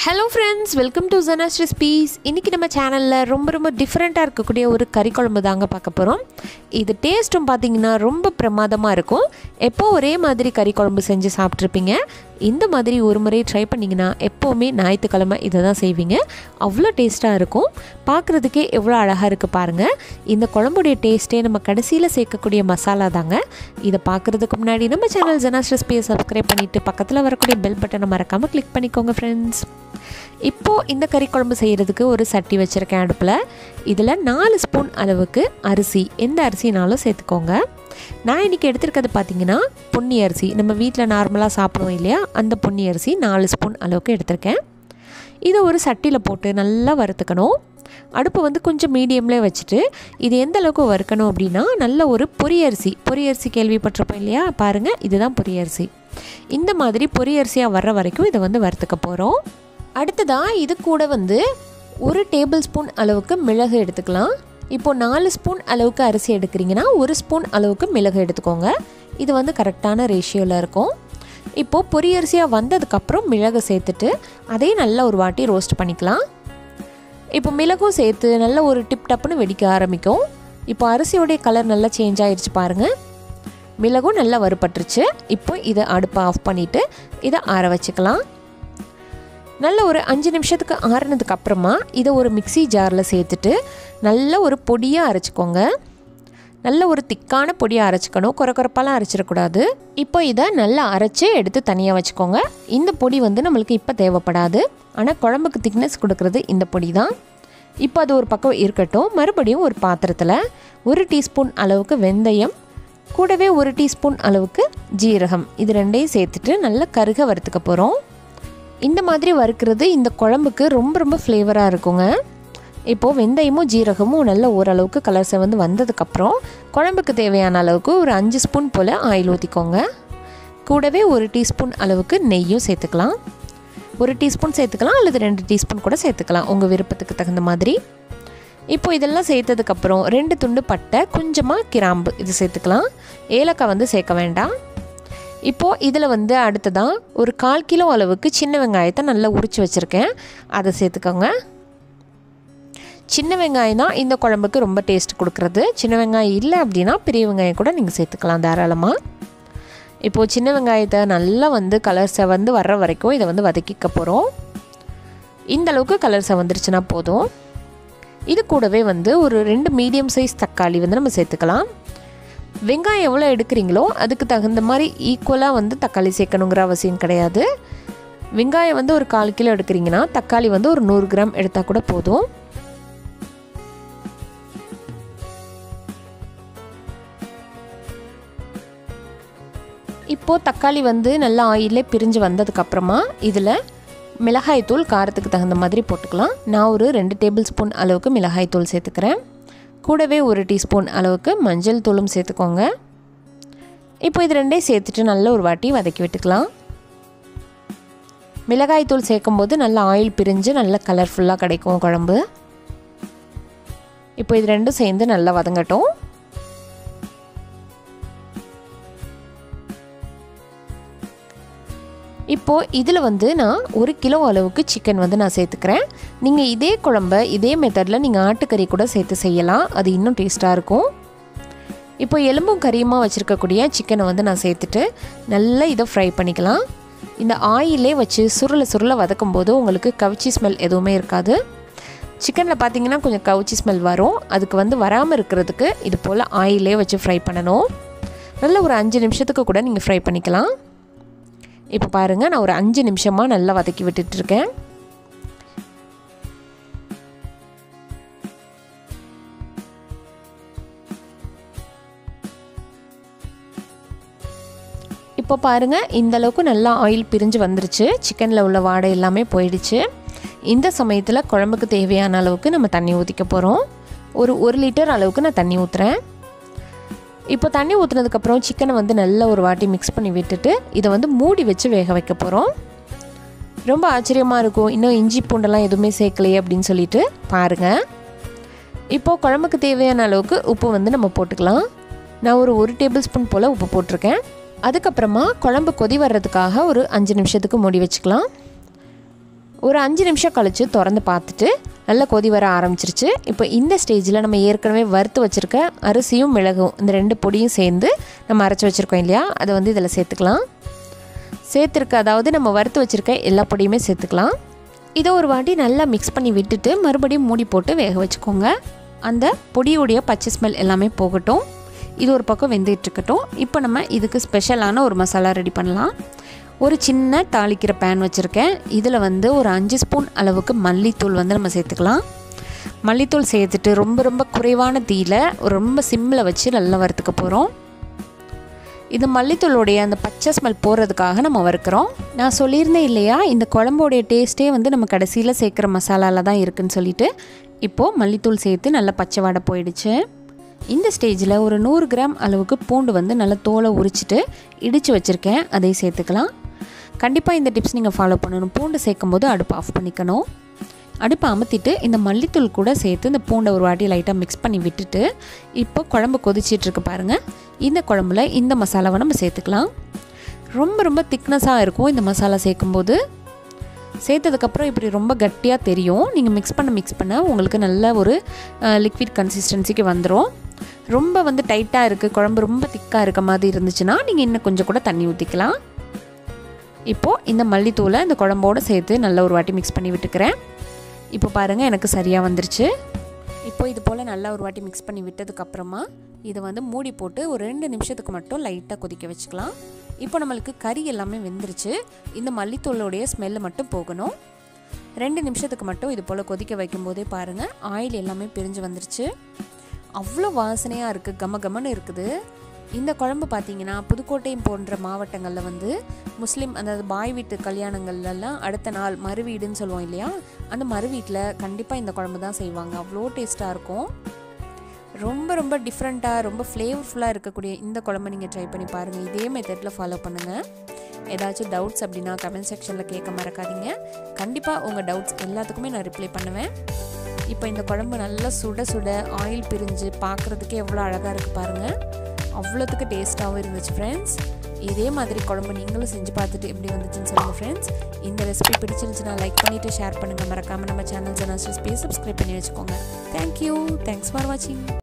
hello friends welcome to Jana's recipes இன்றைக்கி நம்ம சேனலில் ரொம்ப ரொம்ப டிஃப்ரெண்ட்டாக இருக்கக்கூடிய ஒரு கறி குழம்பு தாங்க பார்க்க போகிறோம் இது டேஸ்ட்டும் பார்த்தீங்கன்னா ரொம்ப பிரமாதமாக இருக்கும் எப்போ ஒரே மாதிரி கறி குழம்பு செஞ்சு சாப்பிட்ருப்பீங்க இந்த மாதிரி ஒரு முறை ட்ரை பண்ணிங்கன்னா எப்போவுமே ஞாயிற்றுக்கிழமை இதை தான் செய்வீங்க அவ்வளோ டேஸ்ட்டாக இருக்கும் பார்க்குறதுக்கே எவ்வளோ அழகாக இருக்குது பாருங்கள் இந்த குழம்புடைய டேஸ்ட்டே நம்ம கடைசியில் சேர்க்கக்கூடிய மசாலா தாங்க இதை பார்க்குறதுக்கு முன்னாடி நம்ம சேனல் ஜனாஸ் ரெசிபியை சப்ஸ்கிரைப் பண்ணிவிட்டு பக்கத்தில் வரக்கூடிய பெல் பட்டனை மறக்காமல் கிளிக் பண்ணிக்கோங்க ஃப்ரெண்ட்ஸ் இப்போது இந்த கறி குழம்பு செய்கிறதுக்கு ஒரு சட்டி வச்சுருக்கேன் அடுப்பில் இதில் நாலு ஸ்பூன் அளவுக்கு அரிசி எந்த அரிசினாலும் சேர்த்துக்கோங்க நான் இன்றைக்கி எடுத்திருக்கிறது பார்த்தீங்கன்னா பொன்னி அரிசி நம்ம வீட்டில் நார்மலாக சாப்பிடுவோம் இல்லையா அந்த பொன்னி அரிசி நாலு ஸ்பூன் அளவுக்கு எடுத்திருக்கேன் இதை ஒரு சட்டியில் போட்டு நல்லா வறுத்துக்கணும் அடுப்பு வந்து கொஞ்சம் மீடியம்லேயே வச்சுட்டு இது எந்த அளவுக்கு வறுக்கணும் அப்படின்னா நல்ல ஒரு பொரியரிசி பொரியரிசி கேள்விப்பட்டிருப்போம் இல்லையா பாருங்கள் இதுதான் பொரியரிசி இந்த மாதிரி பொரியரிசியாக வர்ற வரைக்கும் இதை வந்து வறுத்துக்க போகிறோம் அடுத்ததாக இது கூட வந்து ஒரு டேபிள் ஸ்பூன் அளவுக்கு மிளகு எடுத்துக்கலாம் இப்போது நாலு ஸ்பூன் அளவுக்கு அரிசி எடுக்கிறீங்கன்னா ஒரு ஸ்பூன் அளவுக்கு மிளகு எடுத்துக்கோங்க இது வந்து கரெக்டான ரேஷியோவில் இருக்கும் இப்போது பொரியரிசியாக வந்ததுக்கப்புறம் மிளகு சேர்த்துட்டு அதையும் நல்லா ஒரு வாட்டி ரோஸ்ட் பண்ணிக்கலாம் இப்போ மிளகும் சேர்த்து நல்ல ஒரு டிப் டப்புன்னு வெடிக்க ஆரம்பிக்கும் இப்போ அரிசியோடைய கலர் நல்லா சேஞ்ச் ஆயிடுச்சு பாருங்கள் மிளகும் நல்லா வறுபட்டுருச்சு இப்போ இதை அடுப்பை ஆஃப் பண்ணிவிட்டு இதை ஆற வச்சுக்கலாம் நல்ல ஒரு அஞ்சு நிமிஷத்துக்கு ஆறுனதுக்கு அப்புறமா இதை ஒரு மிக்சி ஜாரில் சேர்த்துட்டு நல்ல ஒரு பொடியாக அரைச்சிக்கோங்க நல்ல ஒரு திக்கான பொடியாக அரைச்சிக்கணும் குறை குறைப்பாலாம் அரைச்சிடக்கூடாது இப்போ இதை நல்லா அரைச்சி எடுத்து தனியாக வச்சுக்கோங்க இந்த பொடி வந்து நம்மளுக்கு இப்போ தேவைப்படாது ஆனால் குழம்புக்கு திக்னஸ் கொடுக்கறது இந்த பொடி தான் இப்போ அது ஒரு பக்கம் இருக்கட்டும் மறுபடியும் ஒரு பாத்திரத்தில் ஒரு டீஸ்பூன் அளவுக்கு வெந்தயம் கூடவே ஒரு டீஸ்பூன் அளவுக்கு ஜீரகம் இது ரெண்டையும் சேர்த்துட்டு நல்லா கருக வறுத்துக்க போகிறோம் இந்த மாதிரி வறுக்கிறது இந்த குழம்புக்கு ரொம்ப ரொம்ப ஃப்ளேவராக இருக்குங்க இப்போது வெந்தயமும் ஜீரகமும் நல்ல ஓரளவுக்கு கலர் செவந்து வந்ததுக்கப்புறம் குழம்புக்கு தேவையான அளவுக்கு ஒரு அஞ்சு ஸ்பூன் போல் ஆயில் ஊற்றிக்கோங்க கூடவே ஒரு டீஸ்பூன் அளவுக்கு நெய்யும் சேர்த்துக்கலாம் ஒரு டீஸ்பூன் சேர்த்துக்கலாம் அல்லது ரெண்டு டீஸ்பூன் கூட சேர்த்துக்கலாம் உங்கள் விருப்பத்துக்கு தகுந்த மாதிரி இப்போ இதெல்லாம் சேர்த்ததுக்கப்புறம் ரெண்டு துண்டு பட்டை கொஞ்சமாக கிராம்பு இது சேர்த்துக்கலாம் ஏலக்காய் வந்து சேர்க்க வேண்டாம் இப்போது இதில் வந்து அடுத்ததாக ஒரு கால் கிலோ அளவுக்கு சின்ன வெங்காயத்தை நல்லா உரித்து வச்சுருக்கேன் அதை சேர்த்துக்கோங்க சின்ன வெங்காயம் தான் இந்த குழம்புக்கு ரொம்ப டேஸ்ட் கொடுக்குறது சின்ன வெங்காயம் இல்லை அப்படின்னா பெரிய வெங்காயம் கூட நீங்கள் சேர்த்துக்கலாம் தாராளமாக இப்போது சின்ன வெங்காயத்தை நல்லா வந்து கலர் செவந்து வர்ற வரைக்கும் இதை வந்து வதக்கிக்க போகிறோம் இந்த அளவுக்கு கலர் செவந்துருச்சுன்னா போதும் இது கூடவே வந்து ஒரு ரெண்டு மீடியம் சைஸ் தக்காளி வந்து நம்ம சேர்த்துக்கலாம் வெங்காயம் எவ்வளோ எடுக்கிறீங்களோ அதுக்கு தகுந்த மாதிரி ஈக்குவலாக வந்து தக்காளி சேர்க்கணுங்கிற அவசியம் கிடையாது வெங்காயம் வந்து ஒரு கால் கிலோ எடுக்கிறீங்கன்னா தக்காளி வந்து ஒரு நூறு கிராம் எடுத்தால் கூட போதும் இப்போது தக்காளி வந்து நல்லா ஆயிலே பிரிஞ்சு வந்ததுக்கப்புறமா இதில் மிளகாய்த்தூள் காரத்துக்கு தகுந்த மாதிரி போட்டுக்கலாம் நான் ஒரு ரெண்டு டேபிள் ஸ்பூன் அளவுக்கு மிளகாய்த்தூள் சேர்த்துக்கிறேன் கூடவே ஒரு டீஸ்பூன் அளவுக்கு மஞ்சள் தூளும் சேர்த்துக்கோங்க இப்போ இது ரெண்டையும் சேர்த்துட்டு நல்ல ஒரு வாட்டி வதக்கி விட்டுக்கலாம் மிளகாய்த்தூள் சேர்க்கும்போது நல்லா ஆயில் பிரிஞ்சு நல்ல கலர்ஃபுல்லாக கிடைக்கும் குழம்பு இப்போ இது ரெண்டும் சேர்ந்து நல்லா வதங்கட்டும் இப்போது இதில் வந்து நான் ஒரு கிலோ அளவுக்கு சிக்கன் வந்து நான் சேர்த்துக்கிறேன் நீங்கள் இதே குழம்ப இதே மெத்தடில் நீங்கள் ஆட்டுக்கறி கூட சேர்த்து செய்யலாம் அது இன்னும் டேஸ்ட்டாக இருக்கும் இப்போ எலும்பும் கறியுமா வச்சுருக்கக்கூடிய சிக்கனை வந்து நான் சேர்த்துட்டு நல்லா இதை ஃப்ரை பண்ணிக்கலாம் இந்த ஆயிலே வச்சு சுருளை சுருளை வதக்கும் போது உங்களுக்கு கவிச்சி ஸ்மெல் எதுவுமே இருக்காது சிக்கனில் பார்த்தீங்கன்னா கொஞ்சம் கவுச்சி ஸ்மெல் வரும் அதுக்கு வந்து வராமல் இருக்கிறதுக்கு இது போல் ஆயிலே வச்சு ஃப்ரை பண்ணணும் நல்ல ஒரு அஞ்சு நிமிஷத்துக்கு கூட நீங்கள் ஃப்ரை பண்ணிக்கலாம் இப்போ பாருங்கள் நான் ஒரு அஞ்சு நிமிஷமாக நல்லா வதக்கி விட்டுட்ருக்கேன் இப்போ பாருங்கள் இந்த அளவுக்கு நல்லா ஆயில் பிரிஞ்சு வந்துருச்சு சிக்கனில் உள்ள வாடை எல்லாமே போயிடுச்சு இந்த சமயத்தில் குழம்புக்கு தேவையான அளவுக்கு நம்ம தண்ணி ஊற்றிக்க போகிறோம் ஒரு ஒரு லிட்டர் அளவுக்கு நான் தண்ணி ஊற்றுறேன் இப்போ தண்ணி ஊற்றுனதுக்கப்புறம் சிக்கனை வந்து நல்லா ஒரு வாட்டி மிக்ஸ் பண்ணி விட்டுட்டு இதை வந்து மூடி வச்சு வேக வைக்க போகிறோம் ரொம்ப ஆச்சரியமாக இருக்கும் இன்னும் இஞ்சி பூண்டெல்லாம் எதுவுமே சேர்க்கலையே அப்படின்னு சொல்லிட்டு பாருங்கள் இப்போது குழம்புக்கு தேவையான அளவுக்கு உப்பு வந்து நம்ம போட்டுக்கலாம் நான் ஒரு ஒரு டேபிள் ஸ்பூன் போல் உப்பு போட்டிருக்கேன் அதுக்கப்புறமா குழம்பு கொதி வர்றதுக்காக ஒரு அஞ்சு நிமிஷத்துக்கு மூடி வச்சுக்கலாம் ஒரு அஞ்சு நிமிஷம் கழித்து திறந்து பார்த்துட்டு நல்லா கொதி வர ஆரம்பிச்சிருச்சு இப்போ இந்த ஸ்டேஜில் நம்ம ஏற்கனவே வறுத்து வச்சுருக்க அரிசியும் மிளகும் இந்த ரெண்டு பொடியும் சேர்ந்து நம்ம அரைச்சி வச்சுருக்கோம் இல்லையா அதை வந்து இதில் சேர்த்துக்கலாம் சேர்த்துருக்க அதாவது நம்ம வறுத்து வச்சுருக்க எல்லா பொடியுமே சேர்த்துக்கலாம் இதை ஒரு வாட்டி நல்லா மிக்ஸ் பண்ணி விட்டுட்டு மறுபடியும் மூடி போட்டு வேக வச்சுக்கோங்க அந்த பொடியுடைய பச்சை ஸ்மெல் எல்லாமே போகட்டும் இது ஒரு பக்கம் வெந்துட்டு இருக்கட்டும் இப்போ நம்ம இதுக்கு ஸ்பெஷலான ஒரு மசாலா ரெடி பண்ணலாம் ஒரு சின்ன தாளிக்கிற பேன் வச்சுருக்கேன் இதில் வந்து ஒரு அஞ்சு ஸ்பூன் அளவுக்கு மல்லித்தூள் வந்து நம்ம சேர்த்துக்கலாம் மல்லித்தூள் சேர்த்துட்டு ரொம்ப ரொம்ப குறைவான தீயில் ரொம்ப சிம்மில் வச்சு நல்லா வறுத்துக்க போகிறோம் இது மல்லித்தூளுடைய அந்த பச்சை ஸ்மெல் போகிறதுக்காக நம்ம வறுக்கிறோம் நான் சொல்லியிருந்தேன் இல்லையா இந்த குழம்போடைய டேஸ்ட்டே வந்து நம்ம கடைசியில் சேர்க்குற மசாலாவில் தான் இருக்குன்னு சொல்லிட்டு இப்போது மல்லித்தூள் சேர்த்து நல்லா பச்சை வாடை போயிடுச்சு இந்த ஸ்டேஜில் ஒரு நூறு கிராம் அளவுக்கு பூண்டு வந்து நல்லா தோலை உரிச்சிட்டு இடித்து வச்சுருக்கேன் அதை சேர்த்துக்கலாம் கண்டிப்பாக இந்த டிப்ஸ் நீங்கள் ஃபாலோ பண்ணணும் பூண்டு சேர்க்கும் போது அடுப்பு ஆஃப் பண்ணிக்கணும் அடுப்பை அமர்த்திட்டு இந்த மல்லித்தூள் கூட சேர்த்து இந்த பூண்டை ஒரு வாட்டி லைட்டாக மிக்ஸ் பண்ணி விட்டுட்டு இப்போ குழம்பு கொதிச்சிட்ருக்கு பாருங்கள் இந்த குழம்புல இந்த மசாலாவை நம்ம சேர்த்துக்கலாம் ரொம்ப ரொம்ப திக்னஸாக இருக்கும் இந்த மசாலா சேர்க்கும்போது சேர்த்ததுக்கப்புறம் இப்படி ரொம்ப கட்டியாக தெரியும் நீங்கள் மிக்ஸ் பண்ண மிக்ஸ் பண்ண உங்களுக்கு நல்ல ஒரு லிக்விட் கன்சிஸ்டன்சிக்கு வந்துடும் ரொம்ப வந்து டைட்டாக இருக்குது குழம்பு ரொம்ப திக்காக இருக்க மாதிரி இருந்துச்சுன்னா நீங்கள் இன்னும் கொஞ்சம் கூட தண்ணி ஊற்றிக்கலாம் இப்போது இந்த மல்லித்தூளை இந்த குழம்போடு சேர்த்து நல்ல ஒரு வாட்டி மிக்ஸ் பண்ணி விட்டுக்கிறேன் இப்போ பாருங்கள் எனக்கு சரியாக வந்துருச்சு இப்போ இது போல் நல்லா ஒரு வாட்டி மிக்ஸ் பண்ணி விட்டதுக்கப்புறமா இதை வந்து மூடி போட்டு ஒரு ரெண்டு நிமிஷத்துக்கு மட்டும் லைட்டாக கொதிக்க வச்சுக்கலாம் இப்போ நம்மளுக்கு கறி எல்லாமே வெந்துருச்சு இந்த மல்லித்தூளோடைய ஸ்மெல்லு மட்டும் போகணும் ரெண்டு நிமிஷத்துக்கு மட்டும் இது போல் கொதிக்க வைக்கும்போதே பாருங்கள் ஆயில் எல்லாமே பிரிஞ்சு வந்துருச்சு அவ்வளோ வாசனையாக இருக்குது கம கமன்னு இருக்குது இந்த குழம்பு பார்த்தீங்கன்னா புதுக்கோட்டை போன்ற மாவட்டங்களில் வந்து முஸ்லீம் அதாவது பாய் வீட்டு கல்யாணங்கள்லாம் அடுத்த நாள் மறுவீடுன்னு சொல்லுவோம் இல்லையா அந்த மறுவீட்டில் கண்டிப்பாக இந்த குழம்பு தான் செய்வாங்க அவ்வளோ டேஸ்ட்டாக இருக்கும் ரொம்ப ரொம்ப டிஃப்ரெண்ட்டாக ரொம்ப ஃப்ளேவர்ஃபுல்லாக இருக்கக்கூடிய இந்த குழம்பு நீங்கள் ட்ரை பண்ணி பாருங்கள் இதே மெத்தடில் ஃபாலோ பண்ணுங்கள் ஏதாச்சும் டவுட்ஸ் அப்படின்னா கமெண்ட் செக்ஷனில் கேட்க மறக்காதீங்க கண்டிப்பாக உங்கள் டவுட்ஸ் எல்லாத்துக்குமே நான் ரிப்ளை பண்ணுவேன் இப்போ இந்த குழம்பு நல்லா சுட சுட ஆயில் பிரிஞ்சு பார்க்குறதுக்கே எவ்வளோ அழகாக இருக்குது பாருங்கள் அவ்வளோத்துக்கு டேஸ்ட்டாகவும் இருந்துச்சு ஃப்ரெண்ட்ஸ் இதே மாதிரி குழம்பு நீங்களும் செஞ்சு பார்த்துட்டு எப்படி வந்துச்சுன்னு சொல்லுங்கள் ஃப்ரெண்ட்ஸ் இந்த ரெசிபி பிடிச்சிருந்துச்சுன்னா லைக் பண்ணிவிட்டு ஷேர் பண்ணுங்கள் மறக்காமல் நம்ம சேனல் ஜனாஸ் ரெசிபியை சப்ஸ்கிரைப் பண்ணி வச்சுக்கோங்க தேங்க்யூ தேங்க்ஸ் ஃபார் வாட்சிங்